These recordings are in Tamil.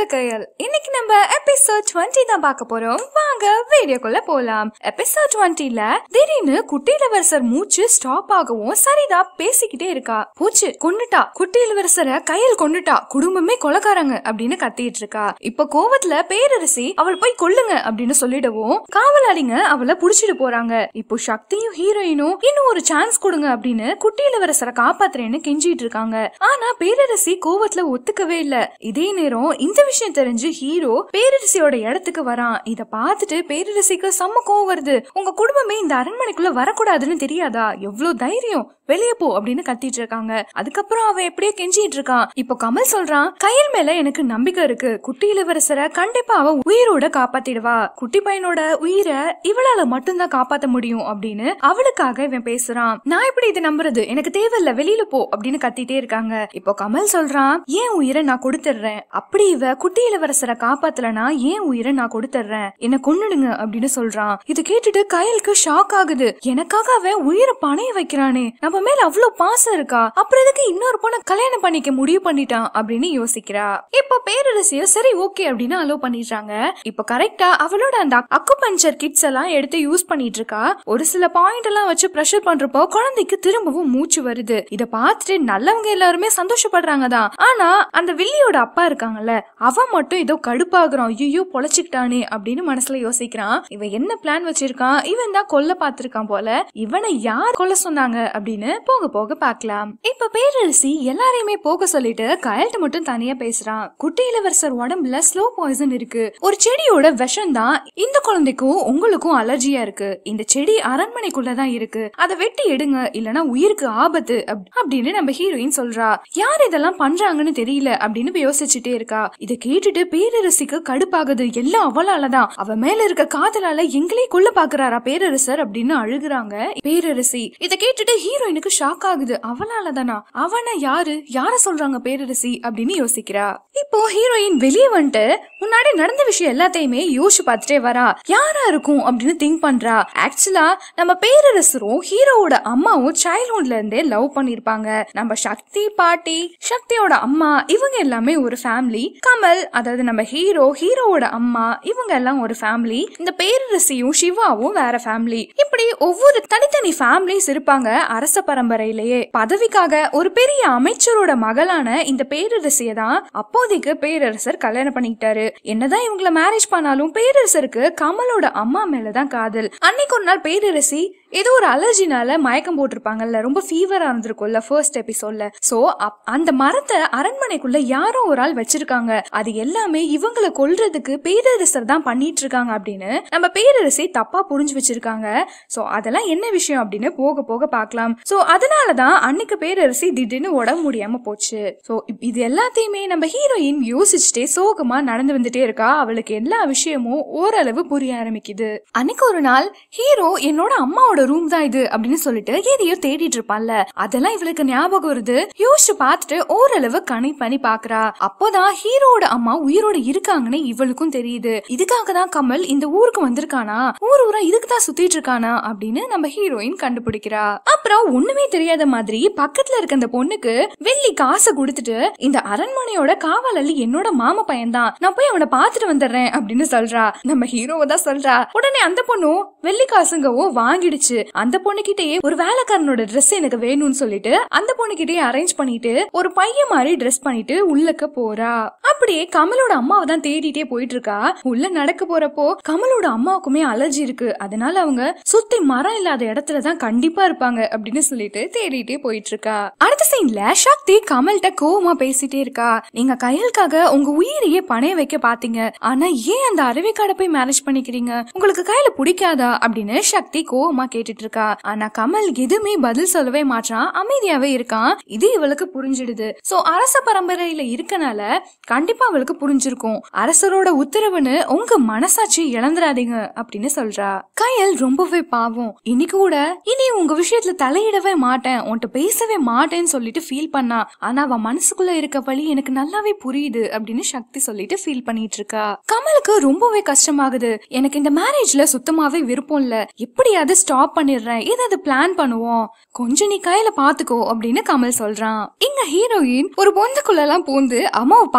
உங்க கையல் இன்னைக்கு நம்ம எபிசோட் 20 தான் பார்க்க போறோம் வாங்க வீடியோக்குள்ள போலாம் எபிசோட் 20ல திடீர்னு குட்டி இளவரசர் மூச்சு ஸ்டாப் ஆகவும் சரிதா பேசிக்கிட்டே இருக்கா போச்சு கொன்னுட்டா குட்டி இளவரசரை கையில் கொன்னுட்டா குடும்பமே கொலகாரங்க அப்படின்னு கத்திட்டு இருக்கா இப்ப கோவத்துல பேரரசி அவள் போய் கொல்லுங்க அப்படின்னு சொல்லிடவும் காவலாளிங்க அவளை புடிச்சிட்டு போறாங்க இப்போ சக்தியும் ஹீரோயினும் இன்னும் ஒரு சான்ஸ் கொடுங்க அப்படின்னு குட்டி இளவரசரை காப்பாத்துறேன்னு கெஞ்சிட்டு இருக்காங்க ஆனா பேரரசி கோவத்துல ஒத்துக்கவே இல்ல இதே நேரம் இந்த விஷயம் தெரிஞ்சு ஹீரோ பேரரசியோட இடத்துக்கு வரான் இத பார்த்துட்டு பேரரசிக்கு செம்ம கோவம் வருது உங்க குடும்பமே இந்த அரண்மனைக்குள்ள வரக்கூடாதுன்னு தெரியாதா எவ்வளவு தைரியம் வெளியே போ அப்படின்னு கத்திட்டு இருக்காங்க அதுக்கப்புறம் அவன் எப்படியோ கெஞ்சிட்டு இருக்கான் இப்போ கமல் சொல்றான் கையில் மேல எனக்கு நம்பிக்கை இருக்கு குட்டி இளவரசரை கண்டிப்பா அவ உயிரோட காப்பாத்திடுவா குட்டி பையனோட உயிரை இவளால மட்டும்தான் காப்பாத்த முடியும் அப்படின்னு அவளுக்காக இவன் பேசுறான் நான் எப்படி இதை நம்புறது எனக்கு தேவையில்ல வெளியில போ அப்படின்னு கத்திட்டே இருக்காங்க இப்போ கமல் சொல்றான் ஏன் உயிரை நான் கொடுத்துடுறேன் அப்படி இவ குட்டி இளவரசரை காப்பாத்தலனா ஏன் உயிரை நான் கொடுத்துடுறேன் என்ன கொன்னுடுங்க அப்படின்னு சொல்றான் இது கேட்டுட்டு கயலுக்கு ஷாக் ஆகுது எனக்காக அவன் உயிரை பணைய வைக்கிறானே நம்ம மேல அவ்வளவு பாசம் இருக்கா அப்புறம் எதுக்கு இன்னொரு பொண்ணை கல்யாணம் பண்ணிக்க முடிவு பண்ணிட்டான் அப்படின்னு யோசிக்கிறா இப்போ பேரரசியோ சரி ஓகே அப்படின்னு அலோவ் பண்ணிடுறாங்க இப்போ கரெக்டா அவளோட அந்த அக்குபஞ்சர் கிட்ஸ் எல்லாம் எடுத்து யூஸ் பண்ணிட்டு இருக்கா ஒரு சில பாயிண்ட் எல்லாம் வச்சு ப்ரெஷர் பண்றப்போ குழந்தைக்கு திரும்பவும் மூச்சு வருது இத பார்த்துட்டு நல்லவங்க எல்லாருமே சந்தோஷப்படுறாங்க தான் ஆனா அந்த வில்லியோட அப்பா இருக்காங்கல்ல அவன் மட்டும் ஏதோ கடுப்பாகுறான் ஐயோ பொழைச்சுக்கிட்டானே அப்படின்னு மனசுல யோசிக்கிறான் இவன் என்ன பிளான் வச்சிருக்கான் இவன் தான் கொல்ல பார்த்திருக்கான் போல இவனை யார் கொல்ல சொன்னாங்க அப்படின்னு போக போக பார்க்கலாம் இப்ப பேரரசி எல்லாரையுமே போக சொல்லிட்டு கயல்ட்ட மட்டும் தனியா பேசுறான் குட்டி இளவரசர் உடம்புல ஸ்லோ பாய்சன் இருக்கு ஒரு செடியோட விஷம் தான் இந்த குழந்தைக்கும் உங்களுக்கும் அலர்ஜியா இருக்கு இந்த செடி அரண்மனைக்குள்ளதான் இருக்கு அதை வெட்டி எடுங்க இல்லனா உயிருக்கு ஆபத்து அப்- அப்படின்னு நம்ம ஹீரோயின் சொல்றா யார் இதெல்லாம் பண்றாங்கன்னு தெரியல அப்படின்னு இப்ப யோசிச்சுட்டே இருக்கா இதை கேட்டுட்டு பேரரசிக்கு கடுப்பாகுது எல்லாம் அவளாலதான் அவ மேல இருக்க காதலால எங்களே கொல்ல பாக்குறாரா பேரரசர் அப்படின்னு அழுகுறாங்க பேரரசி இதை கேட்டுட்டு ஹீரோயினுக்கு ஷாக் ஆகுது அவளாலதானா அவன யாரு யார சொல்றாங்க பேரரசி அப்படின்னு யோசிக்கிறா இப்போ ஹீரோயின் வெளியே வந்துட்டு முன்னாடி நடந்த விஷயம் எல்லாத்தையுமே யோசிச்சு பார்த்துட்டே வரா யாரா இருக்கும் அப்படின்னு திங்க் பண்றா ஆக்சுவலா நம்ம பேரரசரும் ஹீரோவோட அம்மாவும் சைல்ட்ஹுட்ல இருந்தே லவ் பண்ணிருப்பாங்க நம்ம சக்தி பாட்டி சக்தியோட அம்மா இவங்க எல்லாமே ஒரு ஃபேமிலி கமல் அதாவது நம்ம ஹீரோ ஹீரோவோட அம்மா இவங்க எல்லாம் ஒரு ஃபேமிலி இந்த பேரரசியும் சிவாவும் வேற ஃபேமிலி இப்படி ஒவ்வொரு தனித்தனி ஃபேமிலிஸ் இருப்பாங்க அரச பரம்பரையிலேயே பதவிக்காக ஒரு பெரிய அமைச்சரோட மகளான இந்த பேரரசியை தான் அப்போதைக்கு பேரரசர் கல்யாணம் பண்ணிக்கிட்டாரு என்னதான் இவங்கள மேரேஜ் பண்ணாலும் பேரரசருக்கு கமலோட அம்மா மேலதான் காதல் அன்னைக்கு ஒரு நாள் பேரரசி ஏதோ ஒரு அலர்ஜினால மயக்கம் போட்டிருப்பாங்கல்ல ரொம்ப ஃபீவரா இருந்திருக்கும்ல ஃபர்ஸ்ட் எபிசோட்ல சோ அந்த மரத்தை அரண்மனைக்குள்ள யாரோ ஒரு ஆள் வச்சிருக்காங்க அது எல்லாமே இவங்கள கொல்றதுக்கு பேரரசர் தான் பண்ணிட்டு இருக்காங்க அப்படின்னு நம்ம பேரரசி தப்பா புரிஞ்சு வச்சிருக்காங்க சோ அதெல்லாம் என்ன விஷயம் அப்படின்னு போக போக பார்க்கலாம் சோ அதனாலதான் அன்னைக்கு பேரரசி திடீர்னு உடம்பு முடியாம போச்சு சோ இது எல்லாத்தையுமே நம்ம ஹீரோயின் யோசிச்சுட்டே சோகமா நடந்து வந்துட்டே இருக்கா அவளுக்கு எல்லா விஷயமும் ஓரளவு புரிய ஆரம்பிக்குது அன்னைக்கு ஒரு நாள் ஹீரோ என்னோட அம்மாவோட ரூம் தான் இது அப்படின்னு சொல்லிட்டு எதையோ தேடிட்டு இருப்பான்ல அதெல்லாம் இவளுக்கு ஞாபகம் வருது யோசிச்சு பார்த்துட்டு ஓரளவு கனெக்ட் பண்ணி பாக்குறா அப்போதான் ஹீரோட அம்மா உயிரோட இருக்காங்கன்னு இவளுக்கும் தெரியுது இதுக்காக தான் கமல் இந்த ஊருக்கு வந்திருக்கானா ஊர் ஊரா இதுக்கு தான் சுத்திட்டு இருக்கானா அப்படின்னு நம்ம ஹீரோயின் கண்டுபிடிக்கிறா அப்புறம் ஒண்ணுமே தெரியாத மாதிரி பக்கத்துல இருக்க அந்த பொண்ணுக்கு வெள்ளி காசை கொடுத்துட்டு இந்த அரண்மனையோட காவலாளி என்னோட மாமா பையன் தான் நான் போய் அவனை பாத்துட்டு வந்துடுறேன் அப்படின்னு சொல்றா நம்ம ஹீரோவை தான் சொல்றா உடனே அந்த பொண்ணும் வெள்ளி காசுங்கவோ வாங்கிடுச்சு அந்த பொண்ணுகிட்டயே ஒரு வேலைக்காரனோட Dress எனக்கு வேணும்னு சொல்லிட்டு அந்த பொண்ணுகிட்டயே அரேஞ்ச் பண்ணிட்டு ஒரு பையன் மாதிரி Dress பண்ணிட்டு உள்ளக்க போறா அப்படியே கமலோட அம்மாவை தான் தேடிட்டே போயிட்டு இருக்கா உள்ள நடக்க போறப்போ கமலோட அம்மாவுக்குமே அலர்ஜி இருக்கு அதனால அவங்க சுத்தி மரம் இல்லாத இடத்துல தான் கண்டிப்பா இருப்பாங்க அப்படின்னு சொல்லிட்டு தேடிட்டே போயிட்டு இருக்கா அடுத்த சீன்ல சக்தி கமல்கிட்ட கோவமா பேசிட்டே இருக்கா நீங்க கையலுக்காக உங்க உயிரையே பணைய வைக்க பாத்தீங்க ஆனா ஏன் அந்த அரவிக்காட போய் மேரேஜ் பண்ணிக்கிறீங்க உங்களுக்கு கையில பிடிக்காதா அப்படின்னு சக்தி கோவமா கேட்டுட்டு இருக்கா ஆனா கமல் எதுவுமே பதில் சொல்லவே மாட்டான் அமைதியாவே இருக்கான் இது இவளுக்கு புரிஞ்சிடுது சோ அரச பரம்பரையில இருக்கனால கண்டிப்பா அவளுக்கு புரிஞ்சிருக்கும் அரசரோட உத்தரவுன்னு உங்க மனசாட்சி இழந்துராதீங்க அப்படின்னு சொல்றா கயல் ரொம்பவே பாவம் இன்னைக்கு கூட இனி உங்க விஷயத்துல தலையிடவே மாட்டேன் உன்கிட்ட பேசவே மாட்டேன்னு சொல்லிட்டு ஃபீல் பண்ணா ஆனா அவ மனசுக்குள்ள இருக்க வழி எனக்கு நல்லாவே புரியுது அப்படின்னு சக்தி சொல்லிட்டு ஃபீல் பண்ணிட்டு இருக்கா கமலுக்கு ரொம்பவே கஷ்டமாகுது எனக்கு இந்த மேரேஜ்ல சுத்தமாவே விருப்பம் இல்ல எப்படியாவது ஸ்டாப் பண்ணிடுறேன் ஏதாவது பிளான் பண்ணுவோம் கொஞ்சம் நீ கையில பாத்துக்கோ அப்படின்னு கமல் சொல்றான் இங்க ஹீரோயின் ஒரு பொந்துக்குள்ள எல்லாம் பூந்து அம்மாவை பாக்குறதுக்காக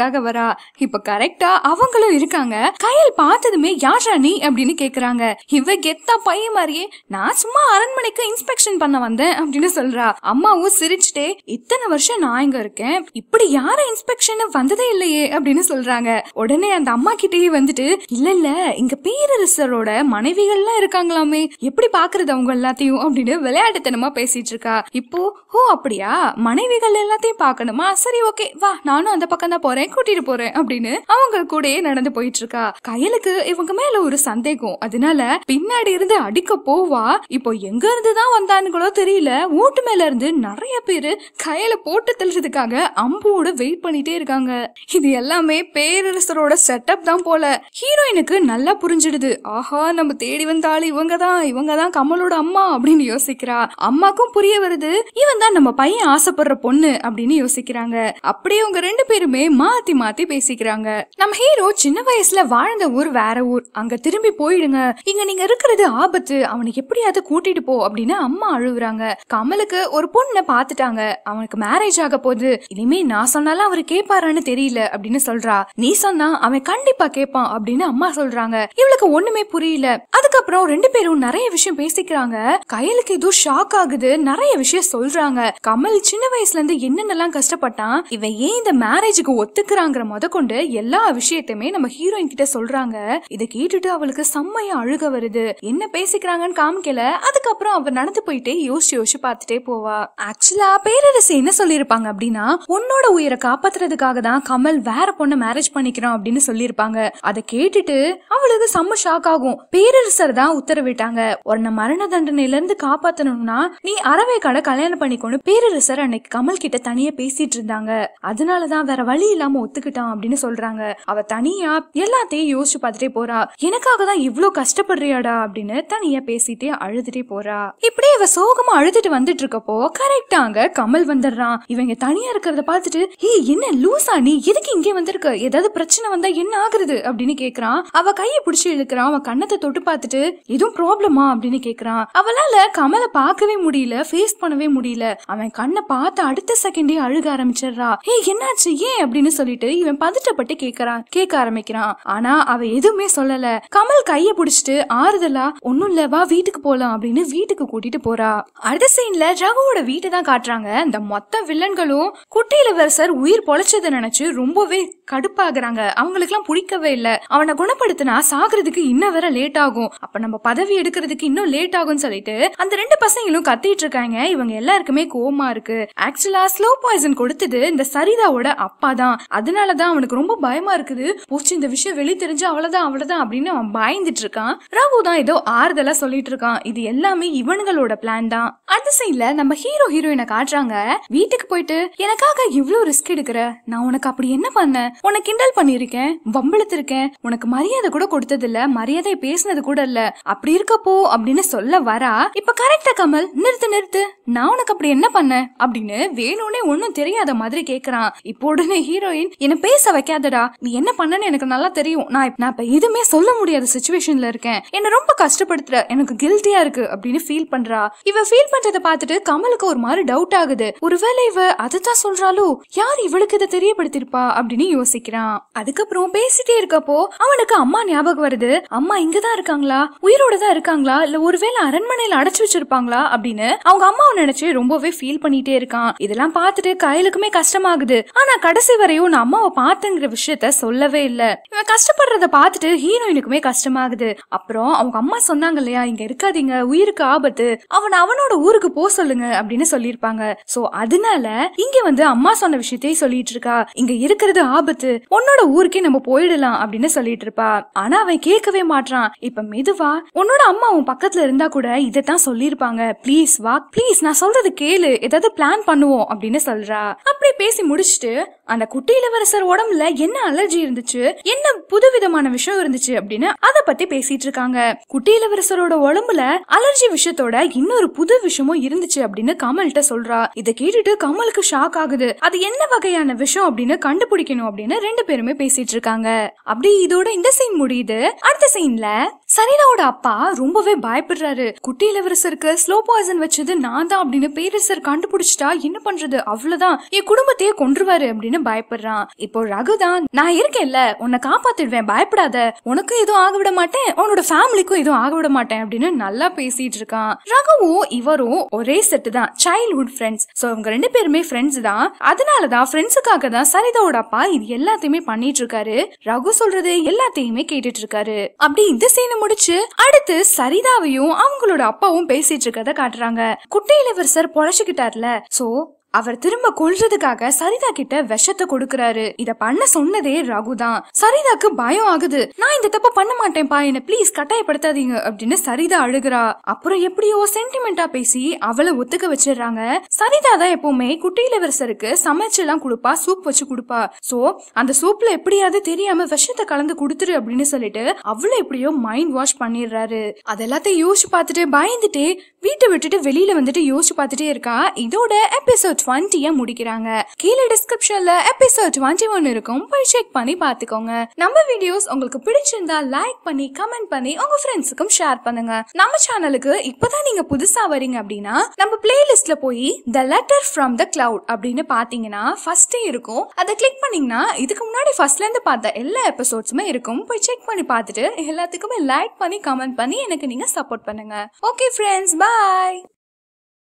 பேசுறதுக்காக வரா இப்ப கரெக்டா அவங்களும் இருக்காங்க கையல் பார்த்ததுமே யாரா நீ அப்படின்னு கேக்குறாங்க இவ கெத்தா பையன் மாதிரியே நான் சும்மா அரண்மனைக்கு இன்ஸ்பெக்ஷன் பண்ண வந்தேன் அப்படின்னு சொல்றா அம்மாவும் சிரிச்சுட்டே இத்தனை வருஷம் நான் இங்க இருக்கேன் இப்படி யார இன்ஸ்பெக்ஷன் வந்ததே இல்லையே அப்படின்னு சொல்றாங்க உடனே அந்த அம்மா கிட்டயே வந்துட்டு இல்ல இல்ல இங்க பேரரசரோட மனைவிகள்லாம் இருக்காங்களாமே எப்படி பாக்குறது அவங்க எல்லாத்தையும் அப்படின்னு விளையாட்டுத்தனமா பேசிட்டு இருக்கா இப்போ ஓ அப்படியா மனைவிகள் எல்லாத்தையும் பார்க்கணுமா சரி ஓகே வா நானும் அந்த பக்கம் தான் போறேன் கூட்டிட்டு போறேன் அப்படின்னு அவங்க கூடயே நடந்து போயிட்டு இருக்கா கையலுக்கு இவங்க மேல ஒரு சந்தேகம் அதனால பின்னாடி இருந்து அடிக்க போவா இப்போ எங்க இருந்து தான் வந்தானுங்களோ தெரியல ஓட்டு மேல இருந்து நிறைய பேரு கையில போட்டு தள்ளுறதுக்காக அம்போட வெயிட் பண்ணிட்டே இருக்காங்க இது எல்லாமே பேரரசரோட செட்டப் தான் போல ஹீரோயினுக்கு நல்லா புரிஞ்சிடுது ஆஹா நம்ம தேடி வந்த ஆளு இவங்க தான் இவங்க தான் கமலோட அம்மா அப்படின்னு யோசிக்கிறா அம்மாக்கும் புரிய வருது இவன் தான் நம்ம பையன் ஆசைப்படுற பொண்ணு அப்படின்னு யோசிக்கிறாங்க அப்படியே அவங்க ரெண்டு பேருமே மாத்தி மாத்தி பேசிக்கிறாங்க நம்ம ஹீரோ சின்ன வயசுல வாழ்ந்த ஊர் வேற ஊர் அங்க திரும்பி போயிடுங்க இங்க நீங்க இருக்கிறது ஆபத்து அவனை எப்படியாவது கூட்டிட்டு போ அப்படின்னு அம்மா அழுகுறாங்க கமலுக்கு ஒரு பொண்ணை பாத்துட்டாங்க அவனுக்கு மேரேஜ் ஆக போகுது இனிமே நான் சொன்னாலும் அவர் கேட்பாரான்னு தெரியல அப்படின்னு சொல்றா நீ சொன்னா அவன் கண்டிப்பா கேட்பான் அப்படின்னு அம்மா சொல்றாங்க இவளுக்கு ஒண்ணுமே புரியல அதுக்கப்புறம் ரெண்டு பேரும் நிறைய விஷயம் பேசிக்கிறாங்க கையலுக்கு ஏதோ ஷாக் ஆகுது நிறைய விஷயம் சொல்றாங்க கமல் சின்ன வயசுல இருந்து என்னென்னலாம் கஷ்டப்பட்டான் இவன் ஏன் இந்த மேரேஜுக்கு ஒத்துக்கிறாங்கிற முத கொண்டு எல்லா விஷயத்தையுமே நம்ம ஹீரோயின் கிட்ட சொல்றாங்க இதை கேட்டுட்டு அவளுக்கு செம்மையா அழுக வருது என்ன பேசிக்கிறாங்கன்னு காமிக்கல அதுக்கப்புறம் அவ நடந்து போயிட்டே யோசிச்சு யோசிச்சு பார்த்துட்டே போவா ஆக்சுவலா பேரரசு என்ன சொல்லியிருப்பாங்க அப்படின்னா உன்னோட உயிரை காப்பாத்துறதுக்காக தான் கமல் வேற பொண்ணை மேரேஜ் பண்ணிக்கிறான் அப்படின்னு சொல்லியிருப்பாங்க அதை கேட்டுட்டு அவளுக்கு செம்ம ஷாக் ஆகும் பேரரசர் தான் உத்தரவிட்டாங்க உன்னை மரண தண்டனையில இருந்து காப்பாத்தணும்னா நீ அறவை கடை கல்யாணம் பண்ணிக்கொண்டு பேரரசர் அன்னைக்கு கமல் கிட்ட தனியா பேசிட்டு இருந்தாங்க அதனாலதான் வேற வழி இல்லாம ஒத்துக்கிட்டான் அப்படின்னு சொல்றாங்க அவ தனியா எல்லாத்தையும் யோசிச்சு பார்த்துட்டே போறா எனக்காக தான் இவ்ளோ கஷ்டப்படுறியாடா அப்படின்னு தனியா பேசிட்டே அழுதுட்டே போறா இப்படியே இவ சோகமா அழுதுட்டு வந்துட்டு இருக்கப்போ கரெக்டா அங்க கமல் வந்துடுறான் இவங்க தனியா இருக்கிறத பார்த்துட்டு ஏய் என்ன லூசா நீ எதுக்கு இங்கே வந்திருக்க ஏதாவது பிரச்சனை வந்தா என்ன ஆகுறது அப்படின்னு கேக்குறான் அவ கையை பிடிச்சு இழுக்கிறான் அவன் கண்ணத்தை தொட்டு பார்த்துட்டு எதுவும் ப்ராப்ளமா அப்படின்னு கேக்குறான் அவளால கமலை பார்க்கவே முடியல ஃபேஸ் பண்ணவே முடியல அவன் கண்ணை பார்த்து அடுத்த செகண்டே அழுக ஆரம்பிச்சிடுறா ஏய் என்னாச்சு ஏன் அப்படின்னு சொல்லிட்டு இவன் பதட்டப்பட்டு கேக்குறான் கேட்க ஆரம்பிக்கிறான் ஆனா அவ எதுவுமே சொல்லல கமல் கைய பிடிச்சிட்டு ஆறுதலா ஒண்ணும் இல்ல வா வீட்டுக்கு போலாம் அப்படின்னு வீட்டுக்கு கூட்டிட்டு போறா அடுத்த சீன்ல ரகுவோட வீட்டை தான் காட்டுறாங்க இந்த மொத்த வில்லன்களும் குட்டி இளவரசர் உயிர் பொழைச்சதை நினைச்சு ரொம்பவே கடுப்பாகுறாங்க அவங்களுக்கு எல்லாம் பிடிக்கவே இல்ல அவனை குணப்படுத்தினா சாகுறதுக்கு இன்னும் வேற லேட் ஆகும் அப்ப நம்ம பதவி எடுக்கிறதுக்கு இன்னும் லேட் ஆகும்னு சொல்லிட்டு அந்த ரெண்டு பசங்களும் கத்திட்டு இருக்காங்க இவங்க எல்லாருக்குமே கோவமா இருக்கு ஆக்சுவலா ஸ்லோ பாய்சன் கொடுத்தது இந்த சரிதாவோட அப்பா தான் அதனாலதான் அவனுக்கு ரொம்ப பயமா இருக்குது போச்சு இந்த விஷயம் வெளி தெரிஞ்சு அவ்வளவுதான் அவ்வளவுதான் அப்படின்னு அவன் பயந்துட்டு இருக்கான் ரகு தான் ஏதோ ஆறுதலா சொல்லிட்டு இருக்கான் இது எல்லாமே இவனுங்களோட பிளான் தான் அடுத்த சைட்ல நம்ம ஹீரோ ஹீரோயினை காட்டுறாங்க வீட்டுக்கு போயிட்டு எனக்காக இவ்ளோ ரிஸ்க் எடுக்கிற நான் உனக்கு அப்படி என்ன பண்ணேன் உனக்கு கிண்டல் பண்ணிருக்கேன் வம்பிழுத்திருக்கேன் உனக்கு மரியாதை கூட கொடுத்தது இல்ல மரியாதை பேசினது கூட இல்ல அப்படி இருக்கப்போ அப்படின்னு சொல்ல வரா இப்ப கரெக்டா கமல் நிறுத்து நிறுத்து நான் உனக்கு அப்படி என்ன பண்ணேன் அப்படின்னு வேணும்னே ஒண்ணும் தெரியாத மாதிரி கேக்குறான் இப்போ உடனே ஹீரோயின் என்ன பேச வைக்காதடா நீ என்ன பண்ணன்னு எனக்கு நல்லா தெரியும் நான் இப்ப- நான் இப்ப எதுவுமே சொல்ல முடியாத சுச்சுவேஷன்ல இருக்கேன் என்ன ரொம்ப கஷ்டப்படுத்துற எனக்கு கில்ட்டியா இருக்கு அப்படின்னு ஃபீல் பண்றா இவ ஃபீல் பண்றத பார்த்துட்டு கமலுக்கு ஒரு மாதிரி டவுட் ஆகுது ஒருவேளை இவ அதுதான் சொல்றாளோ யார் இவளுக்கு இதை தெரியப்படுத்திருப்பா அப்படின்னு யோசிக்கிறான் அதுக்கப்புறம் பேசிட்டே இருக்கப்போ அவனுக்கு அம்மா ஞாபகம் வருது அம்மா இங்கதான் இருக்காங்களா உயிரோட தான் இருக்காங்களா இல்ல ஒருவேளை அரண்மனையில அடைச்சு வச்சிருப்பாங்களா அப்படின்னு அவங்க அம்மாவை நினைச்சு ரொம்பவே ஃபீல் பண்ணிட்டே இருக்கான் இதெல்லாம் பார்த்துட்டு கையலுக்குமே கஷ்டமாகுது ஆனா கடைசி வரையும் நான் அம்மாவை பார்த்தேங்கிற விஷயத்த சொல்லவே இல்ல இவன் கஷ்டப்படுறத பார்த்துட்டு ஹீரோயினுக்குமே கஷ்டமாகுது அப்புறம் அவங்க அம்மா சொன்னாங்க இல்லையா இங்க இருக்காதீங்க உயிருக்கு ஆபத்து அவன் அவனோட ஊருக்கு போ சொல்லுங்க அப்படின்னு சொல்லியிருப்பாங்க சோ அதனால இங்க வந்து அம்மா சொன்ன விஷயத்தையும் சொல்லிட்டு இருக்கா இங்க இருக்கிறது ஆபத்து உன்னோட ஊருக்கே நம்ம போயிடலாம் அப்படின்னு சொல்லிட்டு இருப்பா ஆனா அவன் கேட்கவே மாட்றான் இப்ப மெதுவா உன்னோட அம்மா உன் பக்கத்துல இருந்தா கூட இதைத்தான் சொல்லியிருப்பாங்க ப்ளீஸ் வா ப்ளீஸ் நான் சொல்றது கேளு ஏதாவது பிளான் பண்ணுவோம் அப்படின்னு சொல்றா அப்படி பேசி முடிச்சுட்டு அந்த குட்டி இளவரசர் உடம்புல என்ன அலர்ஜி இருந்துச்சு என்ன புதுவிதமான விஷயம் இருந்துச்சு அப்படின்னு அத பத்தி பேசிட்டு இருக்காங்க குட்டி இளவரசரோட உடம்புல அலர்ஜி விஷயத்தோட இன்னொரு புது விஷயமும் இருந்துச்சு அப்படின்னு கமல்கிட்ட சொல்றா இத கேட்டுட்டு கமலுக்கு ஷாக் ஆகுது அது என்ன வகையான விஷயம் அப்படின்னு கண்டுபிடிக்கணும் அப்படின்னு ரெண்டு பேருமே பேசிட்டு இருக்காங்க அப்படி இதோட இந்த சீன் முடியுது அடுத்த சீன்ல சரிதாவோட அப்பா ரொம்பவே பயப்படுறாரு குட்டி இளவரசருக்கு ஸ்லோ பாய்சன் வச்சது நான் தான் அப்படின்னு பேரரசர் கண்டுபிடிச்சிட்டா என்ன பண்றது அவ்வளவுதான் என் குடும்பத்தையே கொன்றுவாரு அப்படின்னு பயப்படுறான் இப்போ ரகுதான் நான் இருக்கேன்ல உன்னை காப்பாத்திடுவேன் பயப்படாத உனக்கும் எதுவும் ஆக விட மாட்டேன் உன்னோட ஃபேமிலிக்கும் எதுவும் ஆக விட மாட்டேன் அப்படின்னு நல்லா பேசிட்டு இருக்கான் ரகுவும் இவரும் ஒரே செட்டு தான் சைல்ட்ஹுட் ஃப்ரெண்ட்ஸ் சோ இவங்க ரெண்டு பேருமே ஃப்ரெண்ட்ஸ் தான் அதனாலதான் ஃப்ரெண்ட்ஸுக்காக தான் சரிதாவோட அப்பா இது எல்லாத்தையுமே பண்ணிட்டு இருக்காரு ரகு சொல்றது எல்லாத்தையுமே கேட்டுட்டு இருக்காரு அப்படி இந்த சீனை முடிச்சு அடுத்து சரிதாவையும் அவங்களோட அப்பாவும் பேசிட்டு இருக்கறத காட்டுறாங்க குட்டி இளவரசர் பொழைச்சுக்கிட்டார்ல சோ அவர் திரும்ப கொல்றதுக்காக சரிதா கிட்ட விஷத்தை கொடுக்கறாரு இத பண்ண சொன்னதே ரகுதான் சரிதாக்கு பயம் ஆகுது நான் இந்த தப்ப பண்ண மாட்டேன்ப்பா என்ன ப்ளீஸ் கட்டாயப்படுத்தாதீங்க அப்படின்னு சரிதா அழுகுறா அப்புறம் எப்படியோ சென்டிமெண்டா பேசி அவளை ஒத்துக்க வச்சிடுறாங்க சரிதா தான் எப்பவுமே குட்டி இளவரசருக்கு சமைச்சு எல்லாம் கொடுப்பா சூப் வச்சு கொடுப்பா சோ அந்த சூப்ல எப்படியாவது தெரியாம விஷத்தை கலந்து கொடுத்துரு அப்படின்னு சொல்லிட்டு அவளை எப்படியோ மைண்ட் வாஷ் பண்ணிடுறாரு அது எல்லாத்தையும் யோசிச்சு பார்த்துட்டு பயந்துட்டு வீட்டை விட்டுட்டு வெளியில வந்துட்டு யோசிச்சு பார்த்துட்டே இருக்கா இதோட எபிசோட் டுவெண்ட்டிய முடிக்கிறாங்க கீழே டிஸ்கிரிப்ஷன்ல எபிசோட் டுவெண்ட்டி ஒன் இருக்கும் போய் செக் பண்ணி பாத்துக்கோங்க நம்ம வீடியோஸ் உங்களுக்கு பிடிச்சிருந்தா லைக் பண்ணி கமெண்ட் பண்ணி உங்க ஃப்ரெண்ட்ஸுக்கும் ஷேர் பண்ணுங்க நம்ம சேனலுக்கு இப்பதான் நீங்க புதுசா வரீங்க அப்படின்னா நம்ம பிளேலிஸ்ட்ல போய் the letter from the cloud அப்படின்னு பாத்தீங்கன்னா ஃபர்ஸ்டே இருக்கும் அதை கிளிக் பண்ணீங்கன்னா இதுக்கு முன்னாடி ஃபர்ஸ்ட்ல இருந்து பார்த்த எல்லா எபிசோட்ஸுமே இருக்கும் போய் செக் பண்ணி பார்த்துட்டு எல்லாத்துக்குமே லைக் பண்ணி கமெண்ட் பண்ணி எனக்கு நீங்க சப்போர்ட் பண்ணுங்க ஓகே ஃப்ரெண்ட்ஸ் பாய்